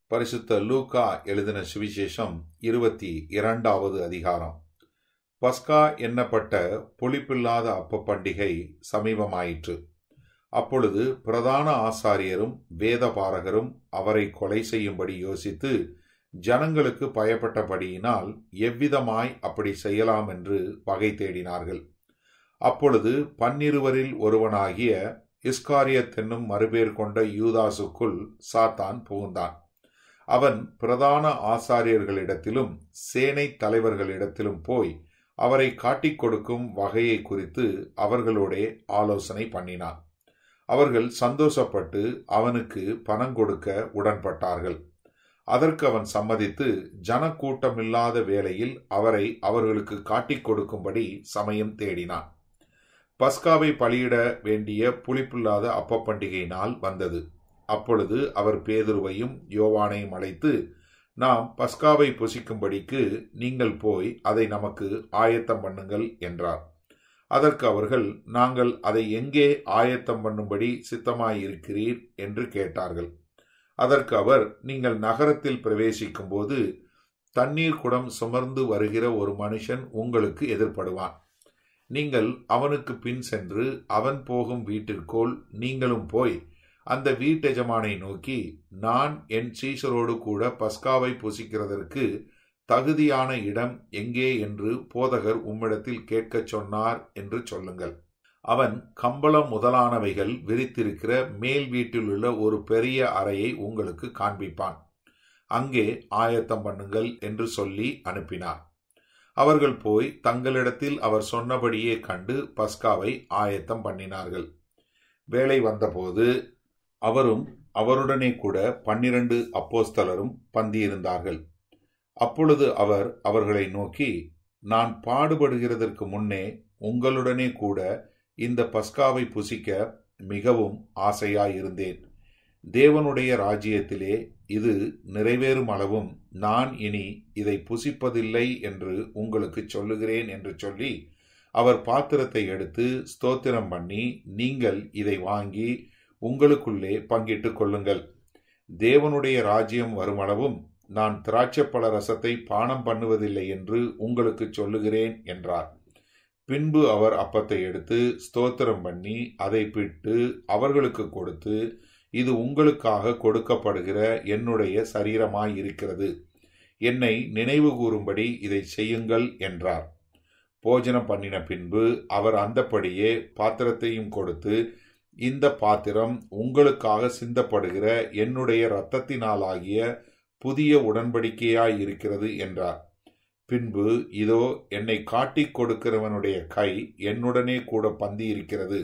பரிசுத்த லூகா எழுதின சுவிசேஷம் இருபத்தி இரண்டாவது அதிகாரம் பஸ்கா எண்ணப்பட்ட புளிப்பில்லாத அப்ப பண்டிகை சமீபமாயிற்று அப்பொழுது பிரதான ஆசாரியரும் வேதபாரகரும் அவரை கொலை செய்யும்படி யோசித்து ஜனங்களுக்கு பயப்பட்டபடியினால் எவ்விதமாய் அப்படி செய்யலாம் என்று வகை தேடினார்கள் அப்பொழுது பன்னிருவரில் ஒருவனாகிய இஸ்காரியத் என்னும் மறுபேர் கொண்ட யூதாசுக்குள் சாத்தான் புகுந்தான் அவன் பிரதான ஆசாரியர்களிடத்திலும் சேனை தலைவர்களிடத்திலும் போய் அவரை காட்டிக் கொடுக்கும் வகையை குறித்து அவர்களோடே ஆலோசனை பண்ணினான் அவர்கள் சந்தோஷப்பட்டு அவனுக்கு பணம் கொடுக்க உடன்பட்டார்கள் அதற்கு அவன் சம்மதித்து ஜனக்கூட்டமில்லாத வேளையில் அவரை அவர்களுக்கு காட்டிக் கொடுக்கும்படி சமயம் தேடினான் பஸ்காவை பலியிட வேண்டிய புளிப்பில்லாத அப்ப பண்டிகை நாள் வந்தது அப்பொழுது அவர் பேதுருவையும் யோவானையும் அழைத்து நாம் பஸ்காவை புசிக்கும்படிக்கு நீங்கள் போய் அதை நமக்கு ஆயத்தம் பண்ணுங்கள் என்றார் அதற்கு அவர்கள் நாங்கள் அதை எங்கே ஆயத்தம் பண்ணும்படி சித்தமாயிருக்கிறீர் என்று கேட்டார்கள் அதற்கு அவர் நீங்கள் நகரத்தில் பிரவேசிக்கும் போது தண்ணீர் குடம் சுமர்ந்து வருகிற ஒரு மனுஷன் உங்களுக்கு எதிர்ப்படுவான் நீங்கள் அவனுக்கு பின் சென்று அவன் போகும் வீட்டிற்கோள் நீங்களும் போய் அந்த வீட்டெஜமானை நோக்கி நான் என் சீசரோடு கூட பஸ்காவை புசிக்கிறதற்கு தகுதியான இடம் எங்கே என்று போதகர் உம்மிடத்தில் கேட்கச் சொன்னார் என்று சொல்லுங்கள் அவன் கம்பளம் முதலானவைகள் விரித்திருக்கிற மேல் வீட்டில் உள்ள ஒரு பெரிய அறையை உங்களுக்கு காண்பிப்பான் அங்கே ஆயத்தம் பண்ணுங்கள் என்று சொல்லி அனுப்பினார் அவர்கள் போய் தங்களிடத்தில் அவர் சொன்னபடியே கண்டு பஸ்காவை ஆயத்தம் பண்ணினார்கள் வேலை வந்தபோது அவரும் அவருடனே கூட பன்னிரண்டு அப்போஸ்தலரும் பந்தியிருந்தார்கள் அப்பொழுது அவர் அவர்களை நோக்கி நான் பாடுபடுகிறதற்கு முன்னே உங்களுடனே கூட இந்த பஸ்காவை புசிக்க மிகவும் ஆசையாயிருந்தேன் தேவனுடைய ராஜ்யத்திலே இது நிறைவேறும் அளவும் நான் இனி இதை புசிப்பதில்லை என்று உங்களுக்கு சொல்லுகிறேன் என்று சொல்லி அவர் பாத்திரத்தை எடுத்து ஸ்தோத்திரம் பண்ணி நீங்கள் இதை வாங்கி உங்களுக்குள்ளே பங்கிட்டுக் கொள்ளுங்கள் தேவனுடைய ராஜ்யம் வருமளவும் நான் திராட்சப்பழ ரசத்தை பானம் பண்ணுவதில்லை என்று உங்களுக்கு சொல்லுகிறேன் என்றார் பின்பு அவர் அப்பத்தை எடுத்து ஸ்தோத்திரம் பண்ணி அதை பிட்டு அவர்களுக்கு கொடுத்து இது உங்களுக்காக கொடுக்கப்படுகிற என்னுடைய சரீரமாய் இருக்கிறது என்னை நினைவு கூறும்படி இதை செய்யுங்கள் என்றார் போஜனம் பண்ணின பின்பு அவர் அந்தப்படியே பாத்திரத்தையும் கொடுத்து இந்த பாத்திரம் உங்களுக்காக சிந்தப்படுகிற என்னுடைய இரத்தத்தினாலாகிய புதிய உடன்படிக்கையாய் இருக்கிறது என்றார் பின்பு இதோ என்னை காட்டிக் கொடுக்கிறவனுடைய கை என்னுடனே கூட பந்தி இருக்கிறது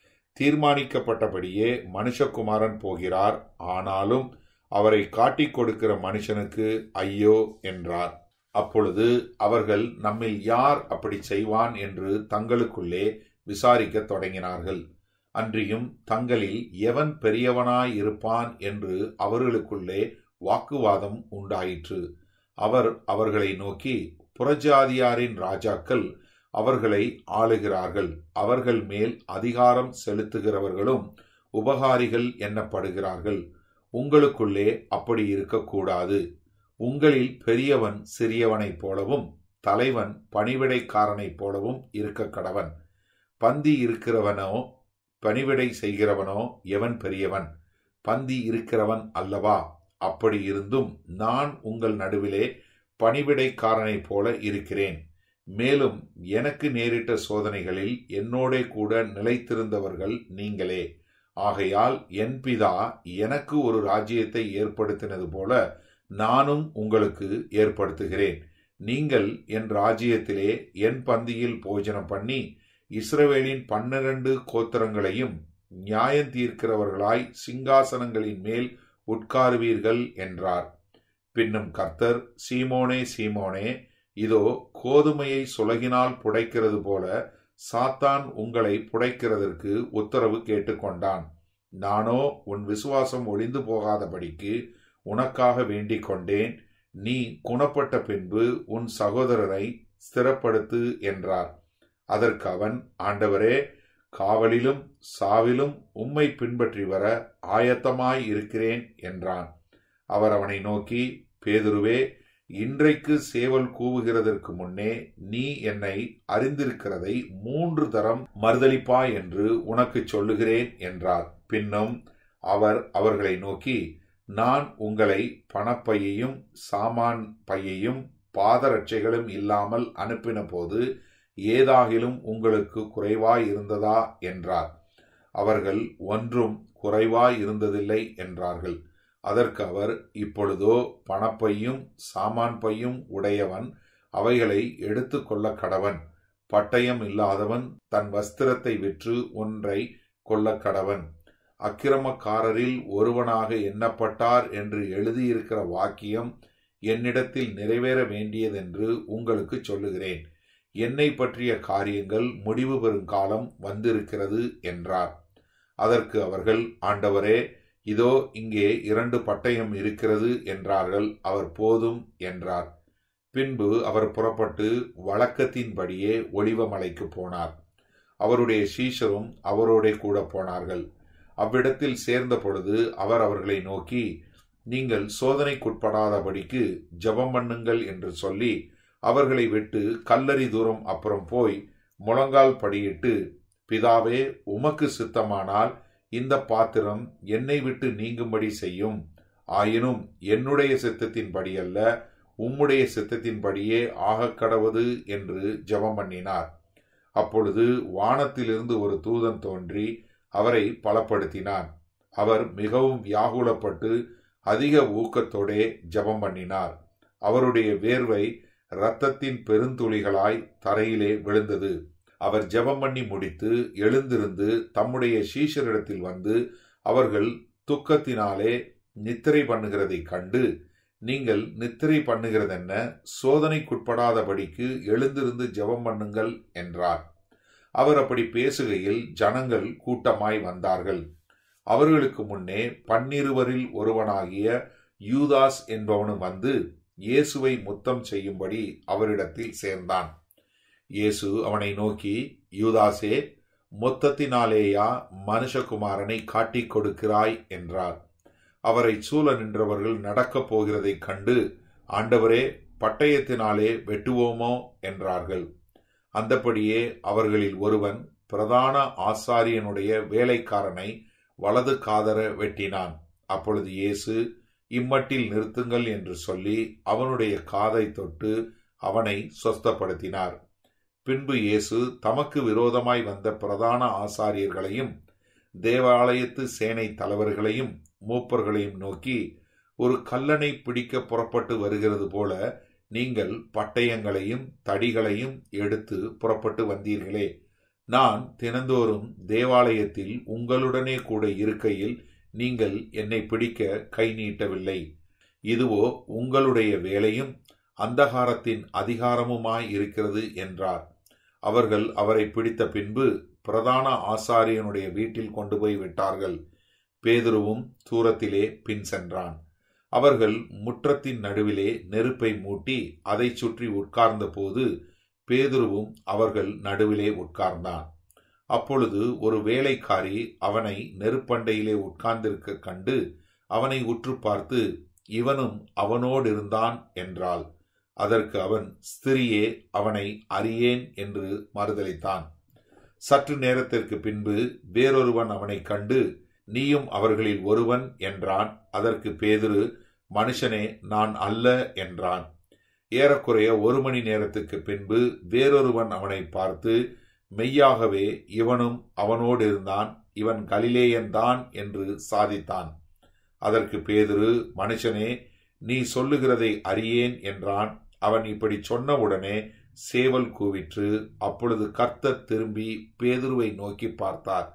தீர்மானிக்கப்பட்டபடியே மனுஷகுமாரன் போகிறார் ஆனாலும் அவரை காட்டிக் கொடுக்கிற மனுஷனுக்கு ஐயோ என்றார் அப்பொழுது அவர்கள் நம்மில் யார் அப்படி செய்வான் என்று தங்களுக்குள்ளே விசாரிக்க தொடங்கினார்கள் அன்றியும் தங்களில் எவன் பெரியவனாய் இருப்பான் என்று அவர்களுக்குள்ளே வாக்குவாதம் உண்டாயிற்று அவர் அவர்களை நோக்கி புறஜாதியாரின் ராஜாக்கள் அவர்களை ஆளுகிறார்கள் அவர்கள் மேல் அதிகாரம் செலுத்துகிறவர்களும் உபகாரிகள் எண்ணப்படுகிறார்கள் உங்களுக்குள்ளே அப்படி இருக்கக்கூடாது உங்களில் பெரியவன் சிறியவனைப் போலவும் தலைவன் பணிவிடைக்காரனைப் போலவும் இருக்க கடவன் பந்தி இருக்கிறவனோ பணிவிடை செய்கிறவனோ எவன் பெரியவன் பந்தி இருக்கிறவன் அல்லவா அப்படி இருந்தும் நான் உங்கள் நடுவிலே பணிவிடைக்காரனைப் போல இருக்கிறேன் மேலும் எனக்கு நேரிட்ட சோதனைகளில் என்னோடே கூட நிலைத்திருந்தவர்கள் நீங்களே ஆகையால் என் பிதா எனக்கு ஒரு ராஜ்யத்தை ஏற்படுத்தினது போல நானும் உங்களுக்கு ஏற்படுத்துகிறேன் நீங்கள் என் ராஜ்யத்திலே என் பந்தியில் போஜனம் பண்ணி இஸ்ரவேலின் பன்னிரண்டு கோத்திரங்களையும் நியாயம் தீர்க்கிறவர்களாய் சிங்காசனங்களின் மேல் உட்காருவீர்கள் என்றார் பின்னும் கர்த்தர் சீமோனே சீமோனே இதோ கோதுமையை சுலகினால் புடைக்கிறது போல சாத்தான் உங்களை புடைக்கிறதற்கு உத்தரவு கேட்டுக்கொண்டான் நானோ உன் விசுவாசம் ஒளிந்து போகாதபடிக்கு உனக்காக வேண்டிக் கொண்டேன் நீ குணப்பட்ட பின்பு உன் சகோதரரை ஸ்திரப்படுத்து என்றார் அதற்கு அவன் ஆண்டவரே காவலிலும் சாவிலும் உம்மை பின்பற்றி வர ஆயத்தமாய் இருக்கிறேன் என்றான் அவர் அவனை நோக்கி பேதுருவே இன்றைக்கு சேவல் கூவுகிறதற்கு முன்னே நீ என்னை அறிந்திருக்கிறதை மூன்று தரம் மறுதளிப்பாய் என்று உனக்கு சொல்லுகிறேன் என்றார் பின்னும் அவர் அவர்களை நோக்கி நான் உங்களை பணப்பையையும் சாமான் பையையும் பாதரட்சைகளும் இல்லாமல் அனுப்பின போது ஏதாகிலும் உங்களுக்கு குறைவாய் இருந்ததா என்றார் அவர்கள் ஒன்றும் குறைவாய் இருந்ததில்லை என்றார்கள் அதற்கு அவர் இப்பொழுதோ பணப்பையும் சாமான் பையும் உடையவன் அவைகளை எடுத்து கொள்ள கடவன் பட்டயம் இல்லாதவன் தன் வஸ்திரத்தை விற்று ஒன்றை கொள்ள கடவன் அக்கிரமக்காரரில் ஒருவனாக எண்ணப்பட்டார் என்று எழுதியிருக்கிற வாக்கியம் என்னிடத்தில் நிறைவேற வேண்டியதென்று உங்களுக்கு சொல்லுகிறேன் என்னை பற்றிய காரியங்கள் முடிவு பெறும் காலம் வந்திருக்கிறது என்றார் அதற்கு அவர்கள் ஆண்டவரே இதோ இங்கே இரண்டு பட்டயம் இருக்கிறது என்றார்கள் அவர் போதும் என்றார் பின்பு அவர் புறப்பட்டு வழக்கத்தின்படியே ஒளிவமலைக்கு போனார் அவருடைய சீஷரும் அவரோட கூட போனார்கள் அவ்விடத்தில் சேர்ந்த பொழுது அவர் அவர்களை நோக்கி நீங்கள் சோதனைக்குட்படாதபடிக்கு ஜெபம் பண்ணுங்கள் என்று சொல்லி அவர்களை விட்டு கல்லறி தூரம் அப்புறம் போய் முழங்கால் படியிட்டு பிதாவே உமக்கு சித்தமானால் இந்த பாத்திரம் என்னை விட்டு நீங்கும்படி செய்யும் ஆயினும் என்னுடைய சித்தத்தின்படி அல்ல உம்முடைய சித்தத்தின்படியே ஆகக் கடவது என்று ஜெபம் பண்ணினார் அப்பொழுது வானத்திலிருந்து ஒரு தூதன் தோன்றி அவரை பலப்படுத்தினான் அவர் மிகவும் வியாகுலப்பட்டு அதிக ஊக்கத்தோடே ஜெபம் பண்ணினார் அவருடைய வேர்வை இரத்தத்தின் பெருந்துளிகளாய் தரையிலே விழுந்தது அவர் ஜெபம் பண்ணி முடித்து எழுந்திருந்து தம்முடைய சீஷரிடத்தில் வந்து அவர்கள் துக்கத்தினாலே நித்திரை பண்ணுகிறதை கண்டு நீங்கள் நித்திரை பண்ணுகிறதென்ன சோதனைக்குட்படாதபடிக்கு எழுந்திருந்து ஜெபம் பண்ணுங்கள் என்றார் அவர் அப்படி பேசுகையில் ஜனங்கள் கூட்டமாய் வந்தார்கள் அவர்களுக்கு முன்னே பன்னிருவரில் ஒருவனாகிய யூதாஸ் என்பவனும் வந்து இயேசுவை முத்தம் செய்யும்படி அவரிடத்தில் சேர்ந்தான் இயேசு அவனை நோக்கி யூதாசே மொத்தத்தினாலேயா மனுஷகுமாரனை காட்டிக் கொடுக்கிறாய் என்றார் அவரை சூழ நின்றவர்கள் நடக்கப் போகிறதைக் கண்டு ஆண்டவரே பட்டயத்தினாலே வெட்டுவோமோ என்றார்கள் அந்தபடியே அவர்களில் ஒருவன் பிரதான ஆசாரியனுடைய வேலைக்காரனை வலது காதர வெட்டினான் அப்பொழுது இயேசு இம்மட்டில் நிறுத்துங்கள் என்று சொல்லி அவனுடைய காதை தொட்டு அவனை சொஸ்தப்படுத்தினார் பின்பு இயேசு தமக்கு விரோதமாய் வந்த பிரதான ஆசாரியர்களையும் தேவாலயத்து சேனை தலைவர்களையும் மூப்பர்களையும் நோக்கி ஒரு கல்லனை பிடிக்க புறப்பட்டு வருகிறது போல நீங்கள் பட்டயங்களையும் தடிகளையும் எடுத்து புறப்பட்டு வந்தீர்களே நான் தினந்தோறும் தேவாலயத்தில் உங்களுடனே கூட இருக்கையில் நீங்கள் என்னை பிடிக்க கை நீட்டவில்லை இதுவோ உங்களுடைய வேலையும் அந்தகாரத்தின் அதிகாரமுமாய் இருக்கிறது என்றார் அவர்கள் அவரை பிடித்த பின்பு பிரதான ஆசாரியனுடைய வீட்டில் கொண்டு போய் விட்டார்கள் பேதுருவும் தூரத்திலே பின் சென்றான் அவர்கள் முற்றத்தின் நடுவிலே நெருப்பை மூட்டி அதை சுற்றி உட்கார்ந்த போது பேதுருவும் அவர்கள் நடுவிலே உட்கார்ந்தான் அப்பொழுது ஒரு வேலைக்காரி அவனை நெருப்பண்டையிலே உட்கார்ந்திருக்க கண்டு அவனை உற்று பார்த்து இவனும் அவனோடு இருந்தான் என்றாள் அதற்கு அவன் ஸ்திரியே அவனை அறியேன் என்று மறுதளித்தான் சற்று நேரத்திற்கு பின்பு வேறொருவன் அவனை கண்டு நீயும் அவர்களில் ஒருவன் என்றான் அதற்கு பேதுரு மனுஷனே நான் அல்ல என்றான் ஏறக்குறைய ஒரு மணி நேரத்துக்கு பின்பு வேறொருவன் அவனை பார்த்து மெய்யாகவே இவனும் அவனோடு இருந்தான் இவன் கலிலேயன்தான் என்று சாதித்தான் அதற்கு பேதுரு மனுஷனே நீ சொல்லுகிறதை அறியேன் என்றான் அவன் இப்படி சொன்னவுடனே சேவல் கூவிற்று அப்பொழுது கர்த்தர் திரும்பி பேதுருவை நோக்கி பார்த்தார்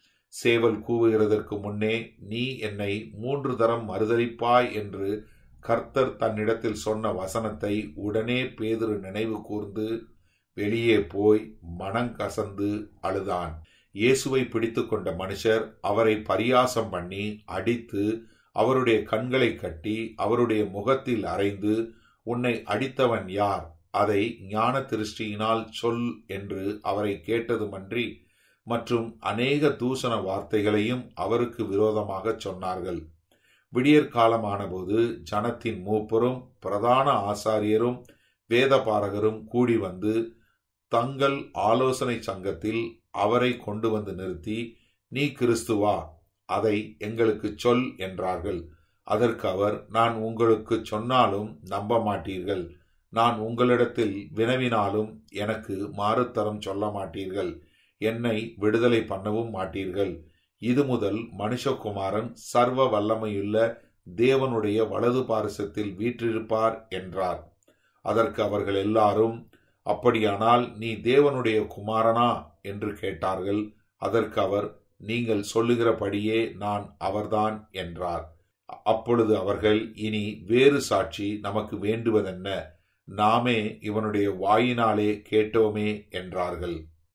சேவல் கூவுகிறதற்கு முன்னே நீ என்னை மூன்று தரம் மறுதளிப்பாய் என்று கர்த்தர் தன்னிடத்தில் சொன்ன வசனத்தை உடனே பேதுரு நினைவு கூர்ந்து வெளியே போய் மனங்கசந்து அழுதான் இயேசுவை பிடித்து கொண்ட மனுஷர் அவரை பரியாசம் பண்ணி அடித்து அவருடைய கண்களை கட்டி அவருடைய முகத்தில் அறைந்து உன்னை அடித்தவன் யார் அதை ஞான திருஷ்டியினால் சொல் என்று அவரை கேட்டதுமன்றி மற்றும் அநேக தூசண வார்த்தைகளையும் அவருக்கு விரோதமாக சொன்னார்கள் விடியற்காலமானபோது ஜனத்தின் மூப்பரும் பிரதான ஆசாரியரும் வேதபாரகரும் கூடி வந்து தங்கள் ஆலோசனை சங்கத்தில் அவரை கொண்டு வந்து நிறுத்தி நீ கிறிஸ்துவா அதை எங்களுக்கு சொல் என்றார்கள் அதற்கு அவர் நான் உங்களுக்கு சொன்னாலும் நம்ப மாட்டீர்கள் நான் உங்களிடத்தில் வினவினாலும் எனக்கு மாறுத்தரம் சொல்ல மாட்டீர்கள் என்னை விடுதலை பண்ணவும் மாட்டீர்கள் இது முதல் மனுஷகுமாரன் சர்வ வல்லமையுள்ள தேவனுடைய வலது பாரசத்தில் வீற்றிருப்பார் என்றார் அதற்கு அவர்கள் எல்லாரும் அப்படியானால் நீ தேவனுடைய குமாரனா என்று கேட்டார்கள் அதற்கு அவர் நீங்கள் சொல்லுகிறபடியே நான் அவர்தான் என்றார் அப்பொழுது அவர்கள் இனி வேறு சாட்சி நமக்கு வேண்டுவதென்ன நாமே இவனுடைய வாயினாலே கேட்டோமே என்றார்கள்